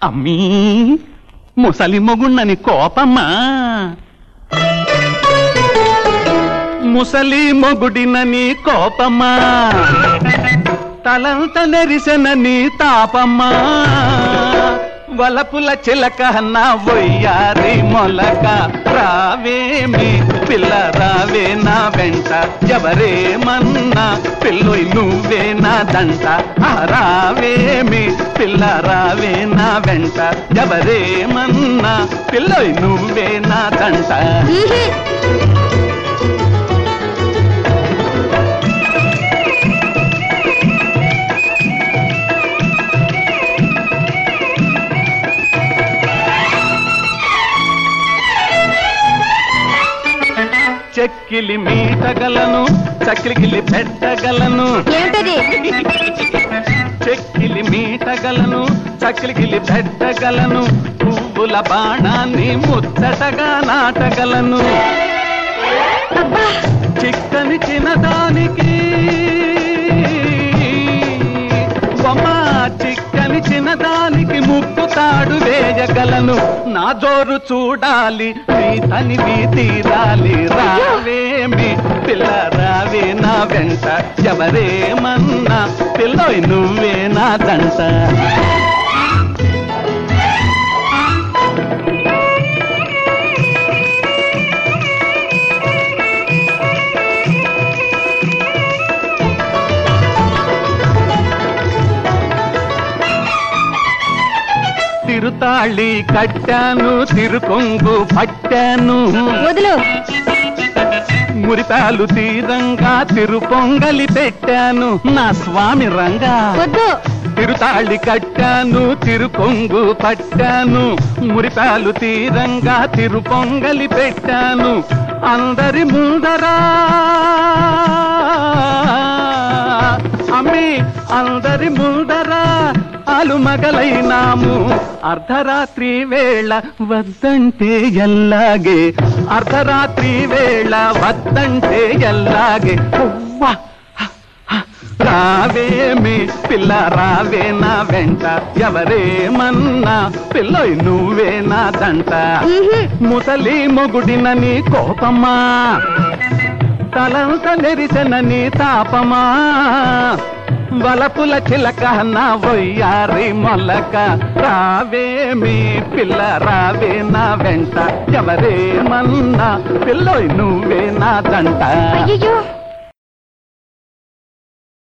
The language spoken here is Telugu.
అమ్మీ ముసలి మొగుణ్ణని కోపమ్మా ముసలి మొగుడినని కోపమ్మా తలంత నెరిసెనని తాపమ్మా వలపుల చిలక నా వొయ్యారి మొలక రావేమి పిల్ల రావే నా వెంట ఎవరేమన్నా పిల్లొయ్ నువ్వే నా దంట ఆ రావేమి పిల్ల రావే నా వెంట ఎవరేమన్నా పిల్లొయ్ నువ్వే నా దంట చెక్కిలి మీటగలను చక్కిలిగిలి పెట్టగలను ఏమిటది చెక్కిలి మీటగలను చక్కిలిగిలి పెట్టగలను పువ్వుల బాణాన్ని ముచ్చటగా నాటగలను అబ్బా చిక్కని చిన్నదానికి బొమ్మ చిక్కని చిన్నదానికి ముక్కు తాడు వేయగలను నా జోరు చూడాలి నీ తనివి తీరాలి రావేమి పిల్ల రావే నా వెంట ఎవరేమన్నా పిల్లోయ్ నువ్వే నా దంట తిరుతాళి కట్టాను తిరుకొంగు పట్టాను వదులు మురిపాలు తీరంగా తిరుపొంగలి పెట్టాను నా స్వామి రంగా వద్దు తిరుతాళి కట్టాను తిరుకొంగు పట్టాను మురిపాలు తీరంగా తిరుపొంగలి పెట్టాను అందరి ముందరా అమ్మి అందరి ముందరా అలుమగలైనాము అర్ధరాత్రి వేళ వద్దంటే ఎల్లాగే అర్ధరాత్రి వేళ వద్దంటే ఎల్లాగే ఉవ్వా రావేమి పిల్ల రావే నా వెంట ఎవరేమన్నా పిల్లొయ్ నువ్వే నా దంట ముసలి మొగుడినని కోపమా తలంత నెరిసెనని తాపమా వలపుల చిలక నా వొయ్యారి మొలక రావేమి పిల్ల రావే నా వెంట ఎవరేమన్నా పిల్లోయ్ నువ్వే నా దంట అయ్యో